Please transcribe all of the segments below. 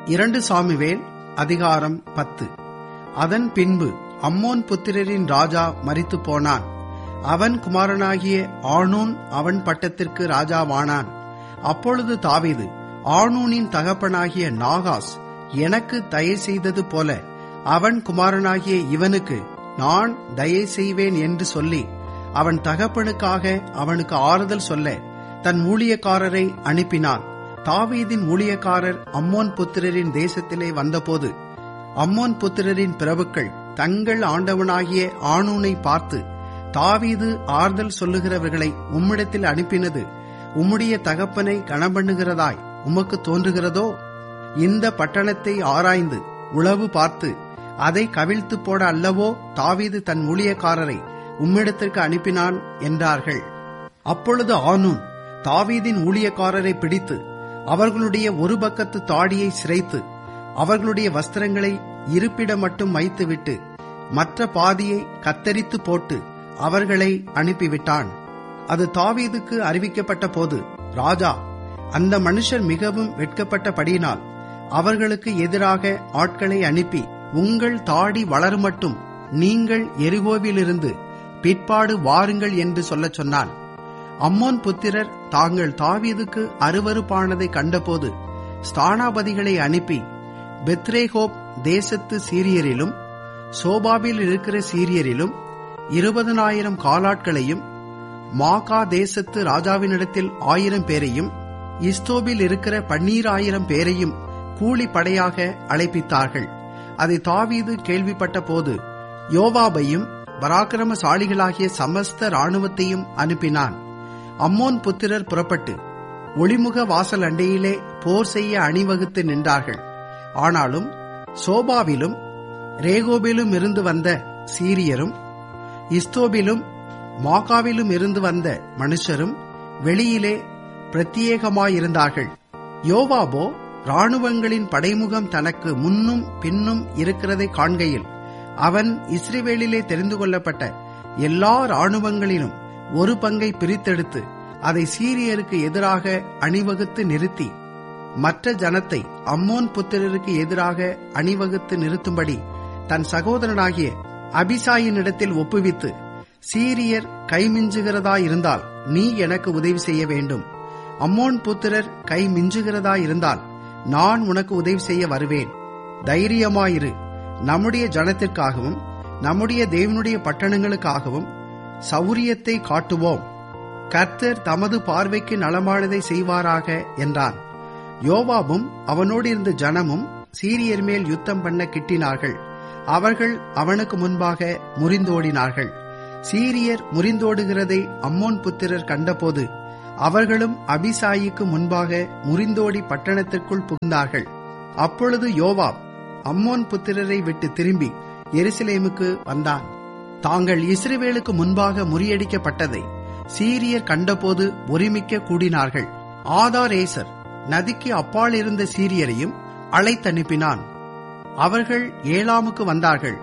இரண்டு சாமுவேல் அதிகாரம் பத்து அதன் பின்பு அம்மோன் புத்திரரின் ராஜா மரித்து போனான் அவன் குமாரனாகிய ஆனூன் அவன் பட்டத்திற்கு ராஜாவானான் அப்பொழுது தாவீது ஆனூனின் தகப்பனாகிய நாகாஸ் எனக்கு தயை செய்தது போல அவன் குமாரனாகிய இவனுக்கு நான் தயை செய்வேன் என்று சொல்லி அவன் தகப்பனுக்காக அவனுக்கு ஆறுதல் சொல்ல தன் ஊழியக்காரரை அனுப்பினான் தாவீதின் ஊழியக்காரர் அம்மோன் புத்திரரின் தேசத்திலே வந்தபோது அம்மோன் புத்திரரின் பிரபுக்கள் தங்கள் ஆண்டவனாகிய ஆணூனை பார்த்து தாவீது ஆறுதல் சொல்லுகிறவர்களை உம்மிடத்தில் அனுப்பினது உம்முடைய தகப்பனை கணம்பண்ணுகிறதாய் உமக்கு தோன்றுகிறதோ இந்த பட்டணத்தை ஆராய்ந்து உளவு பார்த்து அதை கவிழ்த்து போட அல்லவோ தாவீது தன் ஊழியக்காரரை உம்மிடத்திற்கு அனுப்பினான் என்றார்கள் அப்பொழுது ஆனூன் தாவீதின் ஊழியக்காரரை பிடித்து அவர்களுடைய ஒரு பக்கத்து தாடியை சிரைத்து அவர்களுடைய வஸ்திரங்களை இருப்பிட மட்டும் வைத்துவிட்டு மற்ற பாதியை கத்தரித்து போட்டு அவர்களை அனுப்பிவிட்டான் அது தாவீதுக்கு அறிவிக்கப்பட்ட போது ராஜா அந்த மனுஷர் மிகவும் வெட்கப்பட்டபடியினால் அவர்களுக்கு எதிராக ஆட்களை அனுப்பி உங்கள் தாடி வளருமட்டும் நீங்கள் எரிகோவிலிருந்து பிற்பாடு வாருங்கள் என்று சொல்லச் சொன்னான் அம்மோன் புத்திரர் தாங்கள் தாவீதுக்கு அருவறுப்பானதை கண்டபோது ஸ்தானாபதிகளை அனுப்பி பெத்ரேகோப் தேசத்து சீரியரிலும் சோபாவில் இருக்கிற சீரியரிலும் இருபதனாயிரம் காலாட்களையும் மாகா தேசத்து ராஜாவினிடத்தில் ஆயிரம் பேரையும் இஸ்தோபில் இருக்கிற பன்னீராயிரம் பேரையும் கூலி படையாக அழைப்பித்தார்கள் அதை தாவீது கேள்விப்பட்ட போது யோவாபையும் பராக்கிரமசாலிகளாகிய சமஸ்த இராணுவத்தையும் அனுப்பினான் அம்மோன் புத்திரர் புறப்பட்டு ஒளிமுக வாசல் அண்டையிலே போர் செய்ய அணிவகுத்து நின்றார்கள் ஆனாலும் சோபாவிலும் ரேகோபிலும் இருந்து வந்த சீரியரும் இஸ்தோபிலும் மாகாவிலும் இருந்து வந்த மனுஷரும் வெளியிலே பிரத்யேகமாயிருந்தார்கள் யோவாபோ இராணுவங்களின் படைமுகம் தனக்கு முன்னும் பின்னும் இருக்கிறதை காண்கையில் அவன் இஸ்ரேவேலிலே தெரிந்து கொள்ளப்பட்ட எல்லா இராணுவங்களிலும் ஒரு பங்கை பிரித்தெடுத்து அதை சீரியருக்கு எதிராக அணிவகுத்து நிறுத்தி மற்ற ஜனத்தை அம்மோன் புத்திரருக்கு எதிராக அணிவகுத்து நிறுத்தும்படி தன் சகோதரனாகிய அபிசாயினிடத்தில் ஒப்புவித்து சீரியர் கைமிஞ்சுகிறதாயிருந்தால் நீ எனக்கு உதவி செய்ய வேண்டும் அம்மோன் புத்திரர் கை மிஞ்சுகிறதாயிருந்தால் நான் உனக்கு உதவி செய்ய வருவேன் தைரியமாயிரு நம்முடைய ஜனத்திற்காகவும் நம்முடைய தேவனுடைய பட்டணங்களுக்காகவும் சௌரியத்தை காட்டுவோம் கர்த்தர் தமது பார்வைக்கு நலமானதை செய்வாராக என்றான் யோவாபும் அவனோடு இருந்த ஜனமும் சீரியர் மேல் யுத்தம் பண்ண கிட்டினார்கள் அவர்கள் அவனுக்கு முன்பாக முறிந்தோடினார்கள் சீரியர் முறிந்தோடுகிறதை அம்மோன் புத்திரர் கண்டபோது அவர்களும் அபிசாயிக்கு முன்பாக முறிந்தோடி பட்டணத்திற்குள் புகுந்தார்கள் அப்பொழுது யோவாப் அம்மோன் புத்திரரை விட்டு திரும்பி எருசலேமுக்கு வந்தான் தாங்கள் இஸ்ரேவேலுக்கு முன்பாக முறியடிக்கப்பட்டதை சீரியர் கண்டபோது ஒருமிக்க கூடினார்கள் ஆதாரேசர் நதிக்கு அப்பால் இருந்த சீரியரையும் அழைத்தனுப்பினான் அவர்கள் ஏலாமுக்கு வந்தார்கள்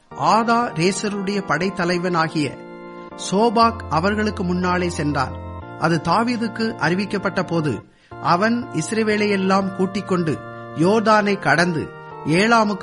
ஆதா ரேசருடைய படைத்தலைவனாகிய சோபாக் அவர்களுக்கு முன்னாலே சென்றான் அது தாவீதுக்கு அறிவிக்கப்பட்ட போது அவன் இஸ்ரேவேலையெல்லாம் கூட்டிக் கொண்டு யோர்தானை கடந்து ஏலாமுக்கு